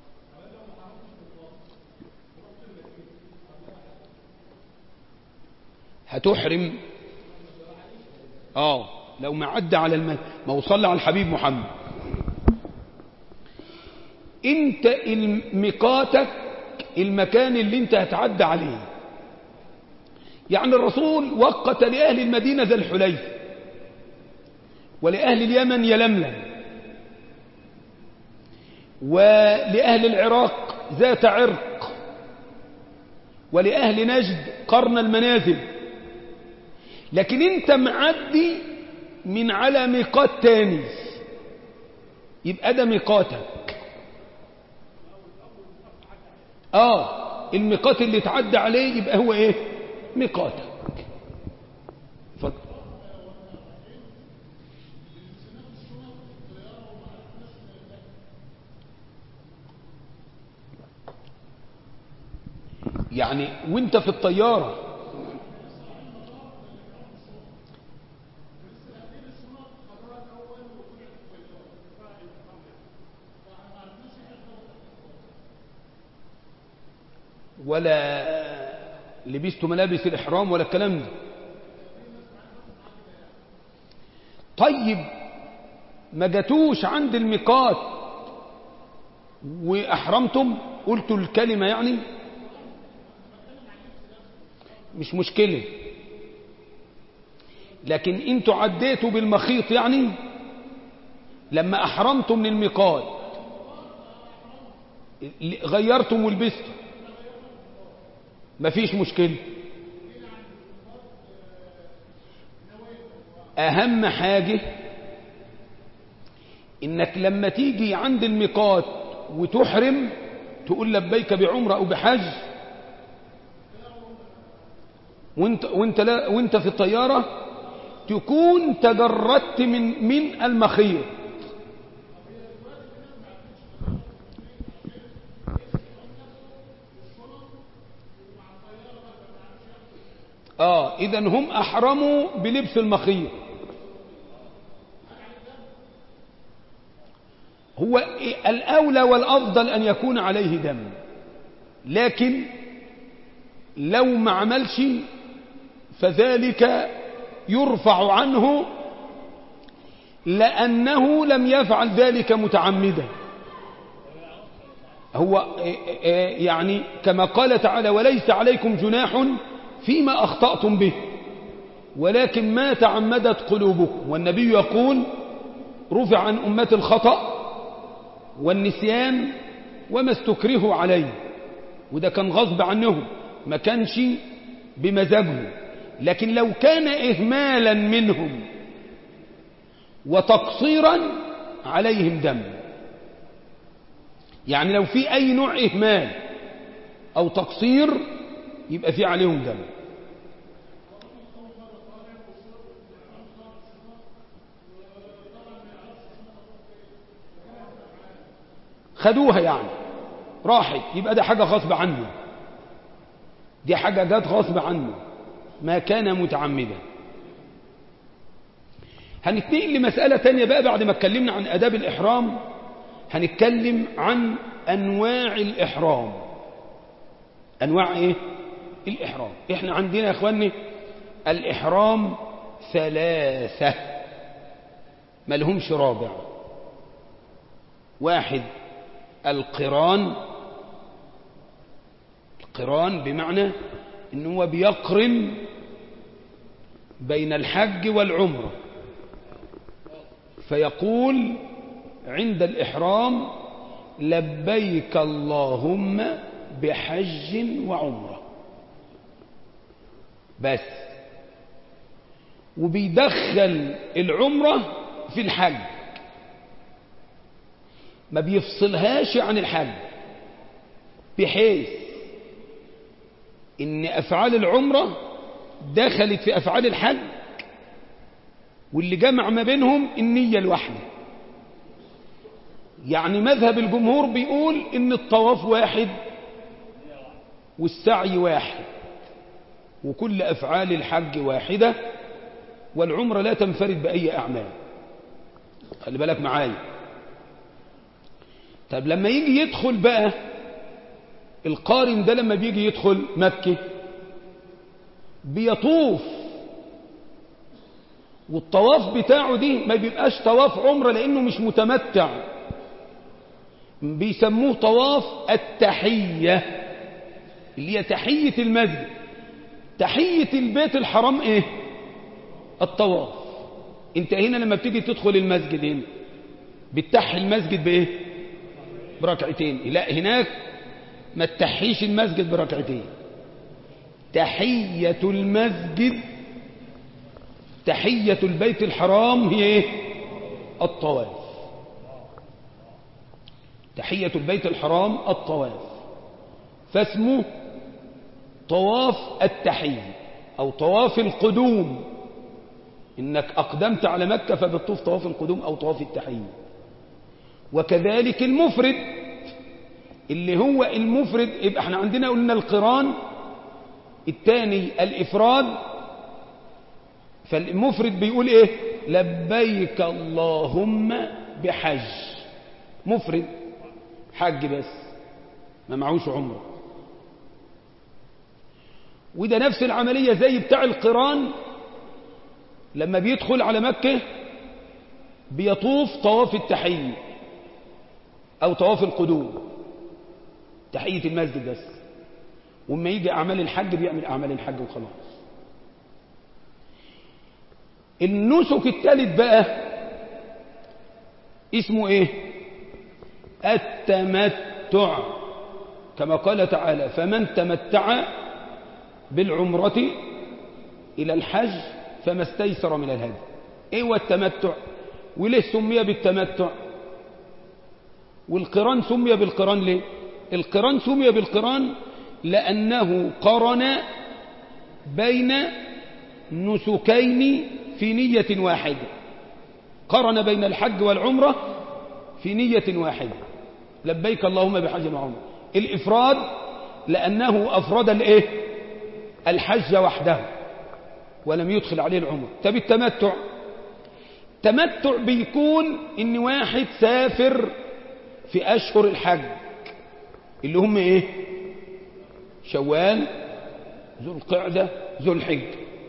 هتحرم اه لو ما عدى على الم... ما وصل على الحبيب محمد انت ميقاتك المكان اللي انت هتعدى عليه يعني الرسول وقت لأهل المدينة ذا الحليفة ولأهل اليمن يلملم ولأهل العراق ذات عرق ولأهل نجد قرن المنازل لكن انت معدي من على ميقات تاني يبقى ده ميقاتك اه الميقات اللي تعدى عليه يبقى هو ايه ميقاتك اتفضل يعني وانت في الطيارة ولا لبست ملابس الإحرام ولا الكلام ده طيب ما جاتوش عند الميقات وأحرمتم قلتوا الكلمة يعني مش مشكلة لكن انتوا عديتوا بالمخيط يعني لما أحرمتم من الميقات غيرتم ولبستم مفيش مشكلة أهم حاجة إنك لما تيجي عند الميقات وتحرم تقول لبيك بعمرة أو بحج وانت, وانت, لا وانت في الطيارة تكون تجردت من من المخيط اه اذا هم احرموا بلبس المخيط هو الاولى والافضل ان يكون عليه دم لكن لو ما عملش فذلك يرفع عنه لأنه لم يفعل ذلك متعمدا هو يعني كما قال تعالى وليس عليكم جناح فيما أخطأتم به ولكن ما تعمدت قلوبكم والنبي يقول رفع عن أمة الخطأ والنسيان وما استكرهوا عليه وده كان غصب عنهم ما كانش بمزاجهم لكن لو كان إهمالا منهم وتقصيرا عليهم دم يعني لو في أي نوع إهمال أو تقصير يبقى في عليهم دم خدوها يعني راحت يبقى ده حاجة غصب عنه دي حاجة جت غصب عنه ما كان متعمدا هنتنقل لمسألة تانية بقى بعد ما اتكلمنا عن أداب الإحرام هنتكلم عن أنواع الإحرام أنواع إيه؟ الإحرام إحنا عندنا يا إخواني الإحرام ثلاثة ما لهمش رابع واحد القران القران بمعنى ان هو بيقرن بين الحج والعمره فيقول عند الإحرام لبيك اللهم بحج وعمرة بس وبيدخل العمرة في الحج ما بيفصلهاش عن الحج بحيث ان افعال العمرة دخلت في افعال الحج واللي جمع ما بينهم النية الواحدة يعني مذهب الجمهور بيقول ان الطواف واحد والسعي واحد وكل افعال الحج واحدة والعمرة لا تنفرد بأي أعمال خلي بالك معايا طب لما يجي يدخل بقى القارن ده لما بيجي يدخل مكة بيطوف والطواف بتاعه دي ما بيبقاش طواف عمرة لأنه مش متمتع بيسموه طواف التحية اللي هي تحية المسجد تحية البيت الحرام ايه الطواف انت هنا لما بتيجي تدخل المسجد هنا بتحي المسجد بايه بركعتين لا هناك ما تحيش المسجد بركعتين تحية المسجد تحية البيت الحرام هي ايه الطواف تحية البيت الحرام الطواف فاسمه طواف التحية أو طواف القدوم إنك أقدمت على مكة فبتطوف طواف القدوم أو طواف التحية وكذلك المفرد اللي هو المفرد يبقى احنا عندنا قلنا القران الثاني الإفراد فالمفرد بيقول ايه لبيك اللهم بحج مفرد حج بس ما معوش عمره وده نفس العملية زي بتاع القران لما بيدخل على مكة بيطوف طواف التحية أو طواف القدوم تحية المسجد بس وما يجي أعمال الحج بيعمل أعمال الحج وخلاص النسك الثالث بقى اسمه ايه التمتع كما قال تعالى فمن تمتع بالعمرة إلى الحج فما استيسر من الهدي ايه هو التمتع وليه سمي بالتمتع والقران سمي بالقران ليه القران سمي بالقران لأنه قرن بين نسكين في نية واحدة قرن بين الحج والعمرة في نية واحدة لبيك اللهم بحج وعمرة الإفراد لأنه أفرد الإيه الحج وحده ولم يدخل عليه العمر طب التمتع تمتع بيكون ان واحد سافر في اشهر الحج اللي هم ايه شوال ذو القعدة ذو الحج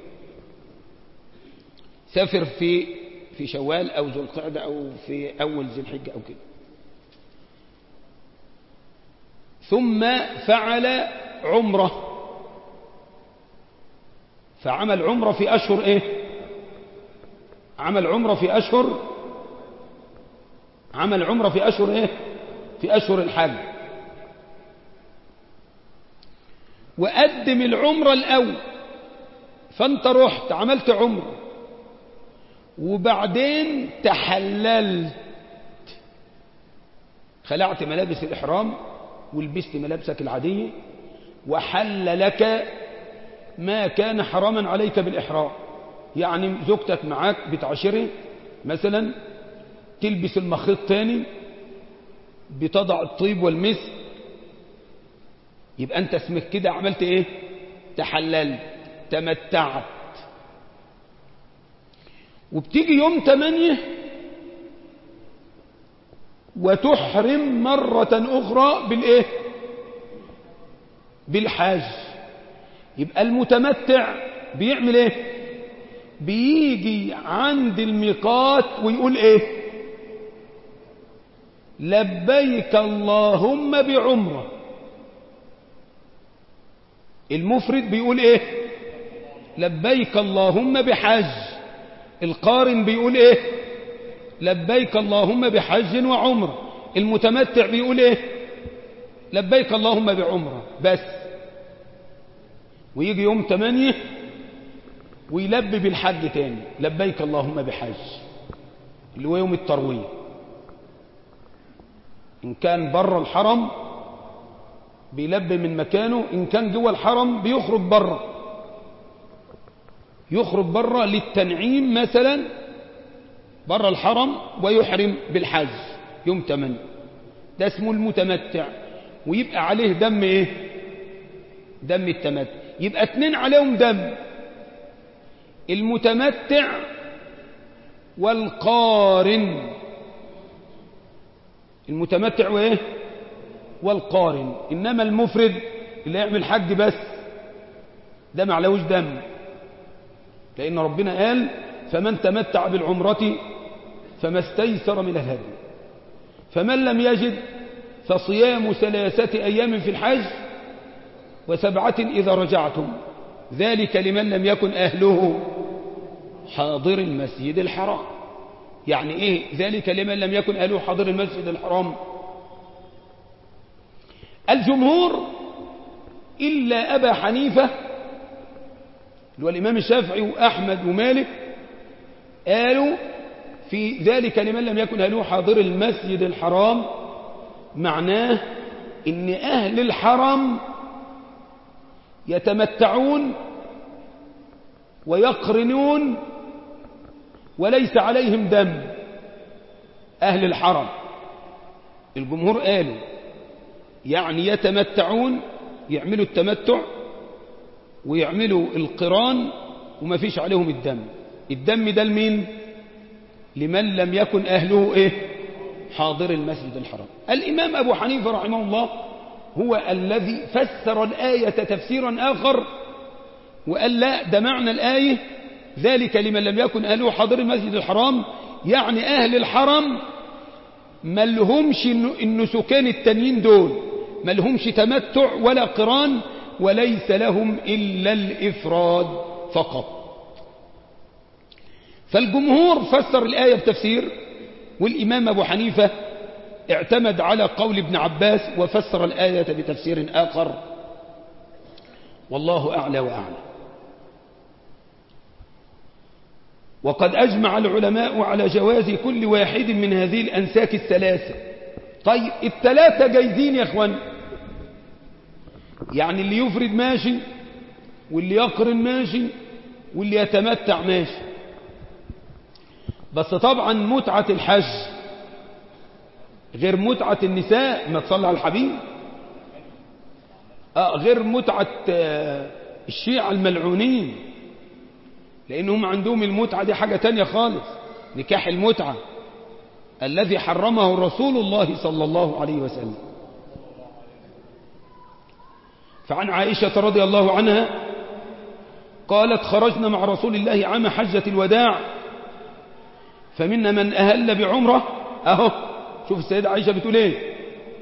سافر في في شوال او ذو القعدة او في اول ذي الحجة او كده ثم فعل عمره فعمل عمره في اشهر ايه عمل عمره في اشهر عمل عمره في اشهر ايه في اشهر الحج وقدم العمره الاول فانت رحت عملت عمره وبعدين تحللت خلعت ملابس الإحرام ولبست ملابسك العادية وحل لك ما كان حراما عليك بالإحرام يعني زوجتك معاك بتعشره مثلا تلبس المخيط تاني بتضع الطيب والمسك يبقى انت اسمك كده عملت ايه تحللت تمتعت وبتيجي يوم تمانية وتحرم مرة أخرى بالإيه بالحاج يبقى المتمتع بيعمل إيه بيجي عند الميقات ويقول إيه لبيك اللهم بعمرة المفرد بيقول إيه لبيك اللهم بحج القارن بيقول ايه لبيك اللهم بحج وعمره المتمتع بيقول ايه لبيك اللهم بعمره بس ويجي يوم تمانية ويلبي بالحج تاني لبيك اللهم بحج اللي هو يوم التروية إن كان بره الحرم بيلبي من مكانه إن كان جوه الحرم بيخرج بره يخرج بره للتنعيم مثلا بره الحرم ويحرم بالحج يوم 8 ده اسمه المتمتع ويبقى عليه دم ايه دم التمتع يبقى اتنين عليهم دم المتمتع والقارن المتمتع وايه والقارن انما المفرد اللي يعمل حج بس ده ما عليهوش دم لأن ربنا قال فمن تمتع بالعمرة فما استيسر من الهدي فمن لم يجد فصيام ثلاثة أيام في الحج وسبعة إذا رجعتم ذلك لمن لم يكن أهله حاضر المسجد الحرام يعني إيه ذلك لمن لم يكن أهله حاضر المسجد الحرام الجمهور إلا أبا حنيفة اللي هو الإمام الشافعي وأحمد ومالك قالوا في ذلك لمن لم يكن أهله حاضر المسجد الحرام معناه إن أهل الحرم يتمتعون ويقرنون وليس عليهم دم أهل الحرم الجمهور قالوا يعني يتمتعون يعملوا التمتع ويعملوا القران وما فيش عليهم الدم الدم ده لمين لمن لم يكن أهله إيه حاضر المسجد الحرام الإمام أبو حنيفة رحمه الله هو الذي فسر الآية تفسيرا آخر وقال لا ده معنى الآية ذلك لمن لم يكن أهله حاضر المسجد الحرام يعني أهل الحرم ما لهمش النسكان التانيين دول ما لهمش تمتع ولا قران وليس لهم إلا الإفراد فقط فالجمهور فسر الآية بتفسير والإمام أبو حنيفة اعتمد على قول ابن عباس وفسر الآية بتفسير آخر والله أعلى وأعلى وقد أجمع العلماء على جواز كل واحد من هذه الأنساك الثلاثة طيب الثلاثة جايزين يا أخوان يعني اللي يفرد ماشي واللي يقرن ماشي واللي يتمتع ماشي بس طبعا متعة الحج غير متعة النساء ما تصلى على الحبيب آه غير متعة آه الشيعة الملعونين لأنهم عندهم المتعة دي حاجة تانية خالص نكاح المتعة الذي حرمه رسول الله صلى الله عليه وسلم فعن عائشة رضي الله عنها قالت خرجنا مع رسول الله عام حجة الوداع فمنا من أهل بعمرة أهو شوف السيدة عائشة بتقول ايه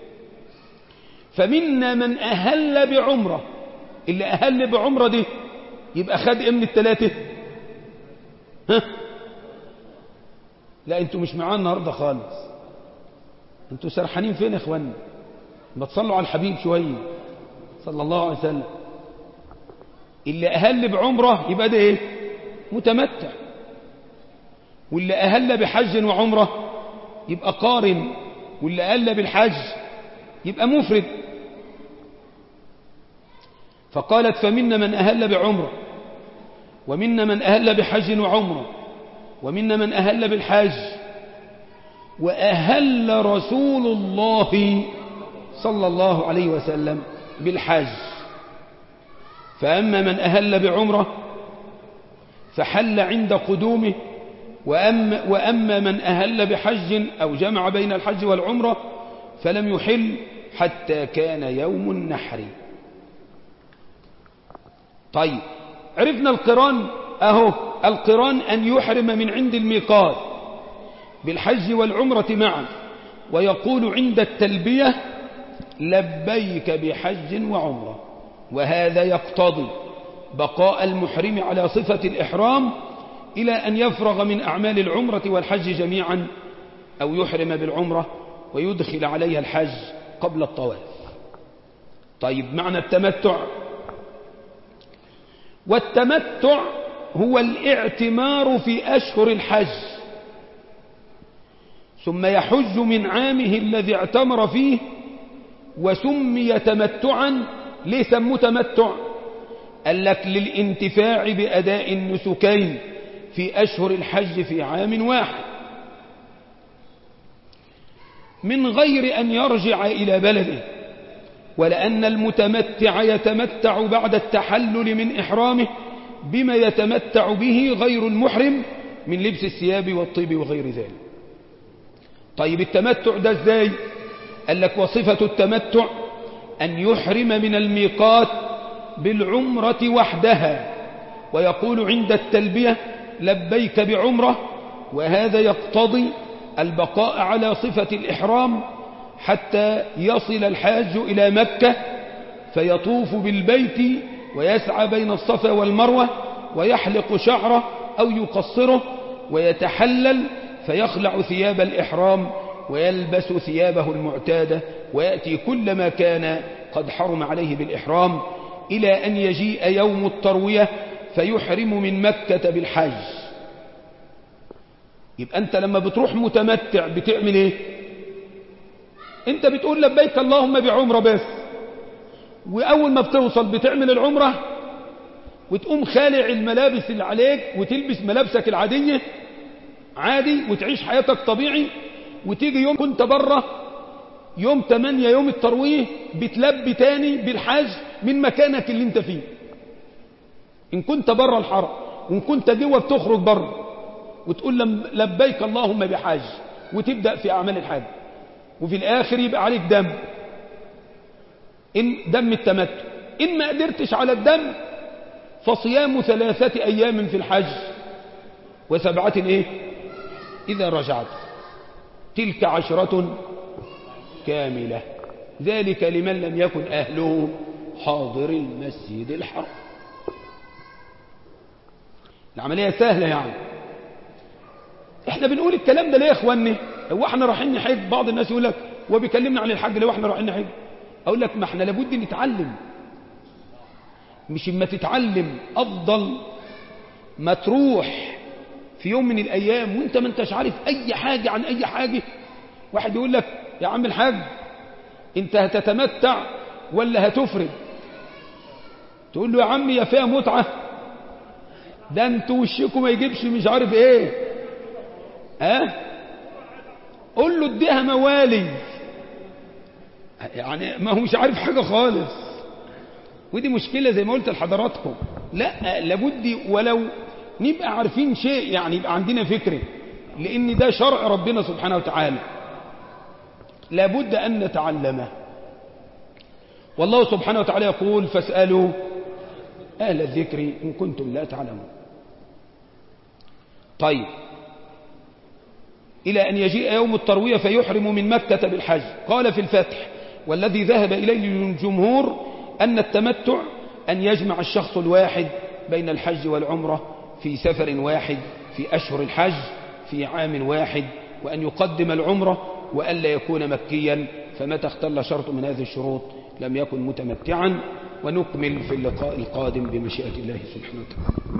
فمنا من أهل بعمرة اللي أهل بعمرة دي يبقى خد ايه من التلاتة ها لا انتوا مش معانا النهاردة خالص انتوا سرحانين فين يا اخوانا ما تصلوا على الحبيب شوية صلى الله عليه وسلم اللي أهل بعمرة يبقى ده ايه متمتع واللي أهل بحج وعمرة يبقى قارن واللي أهل بالحج يبقى مفرد فقالت فمنا من أهل بعمرة ومنا من أهل بحج وعمرة ومنا من أهل بالحج وأهل رسول الله صلى الله عليه وسلم بالحج فأما من أهل بعمرة فحل عند قدومه وأما, وأما من أهل بحج أو جمع بين الحج والعمرة فلم يحل حتى كان يوم النحر طيب عرفنا القران أهو القران أن يحرم من عند الميقات بالحج والعمرة معا ويقول عند التلبية لبيك بحج وعمرة وهذا يقتضي بقاء المحرم على صفة الإحرام إلى أن يفرغ من أعمال العمرة والحج جميعا أو يحرم بالعمرة ويدخل عليها الحج قبل الطواف طيب معنى التمتع والتمتع هو الاعتمار في أشهر الحج ثم يحج من عامه الذي اعتمر فيه وسمي تمتعا ليه سموه تمتع قال لك للانتفاع بأداء النسكين في أشهر الحج في عام واحد من غير أن يرجع إلى بلده ولأن المتمتع يتمتع بعد التحلل من إحرامه بما يتمتع به غير المحرم من لبس الثياب والطيب وغير ذلك طيب التمتع ده ازاي قال لك وصفة التمتع أن يحرم من الميقات بالعمرة وحدها ويقول عند التلبية لبيك بعمرة وهذا يقتضي البقاء على صفة الإحرام حتى يصل الحاج إلى مكة فيطوف بالبيت ويسعى بين الصفا والمروة ويحلق شعره أو يقصره ويتحلل فيخلع ثياب الإحرام ويلبس ثيابه المعتادة ويأتي كل ما كان قد حرم عليه بالإحرام إلى أن يجيء يوم التروية فيحرم من مكة بالحج يبقى أنت لما بتروح متمتع بتعمل إيه أنت بتقول لبيك اللهم بعمرة بس وأول ما بتوصل بتعمل العمرة وتقوم خالع الملابس اللي عليك وتلبس ملابسك العادية عادي وتعيش حياتك طبيعي وتيجي يوم كنت بره يوم 8 يوم الترويه بتلبي تاني بالحج من مكانك اللي انت فيه ان كنت بره الحرم وان كنت جوه بتخرج بره وتقول لبيك اللهم بحاج وتبدأ في أعمال الحج وفي الآخر يبقى عليك دم إن دم التمتع إن ما قدرتش على الدم فصيام ثلاثة أيام في الحج وسبعة إيه إذا رجعت تلك عشرة كاملة ذلك لمن لم يكن أهله حاضر المسجد الحرام العملية سهلة يعني احنا بنقول الكلام ده ليه يا اخواني هو احنا رايحين نحج بعض الناس يقول لك هو بيكلمنا عن الحج ليه واحنا رايحين نحج اقول لك ما احنا لابد نتعلم مش اما تتعلم افضل ما تروح في يوم من الايام وانت ما انتش عارف اي حاجة عن اي حاجة واحد يقول لك يا عم الحاج انت هتتمتع ولا هتفرد تقول له يا عم يا فيها متعة ده انتوا وشكم ما يجيبش مش عارف ايه أه قول له اديها موالي يعني ما هو مش عارف حاجة خالص ودي مشكلة زي ما قلت لحضراتكم لا لابد ولو نبقى عارفين شيء يعني يبقى عندنا فكرة لأن ده شرع ربنا سبحانه وتعالى لابد أن نتعلمه والله سبحانه وتعالى يقول فاسألوا أهل الذكر إن كنتم لا تعلمون طيب إلى أن يجيء يوم التروية فيحرم من مكة بالحج قال في الفتح والذي ذهب إليه الجمهور أن التمتع أن يجمع الشخص الواحد بين الحج والعمرة في سفر واحد في أشهر الحج في عام واحد وأن يقدم العمرة وألا يكون مكيا فمتى اختل شرط من هذه الشروط لم يكن متمتعا ونكمل في اللقاء القادم بمشيئة الله سبحانه وتعالى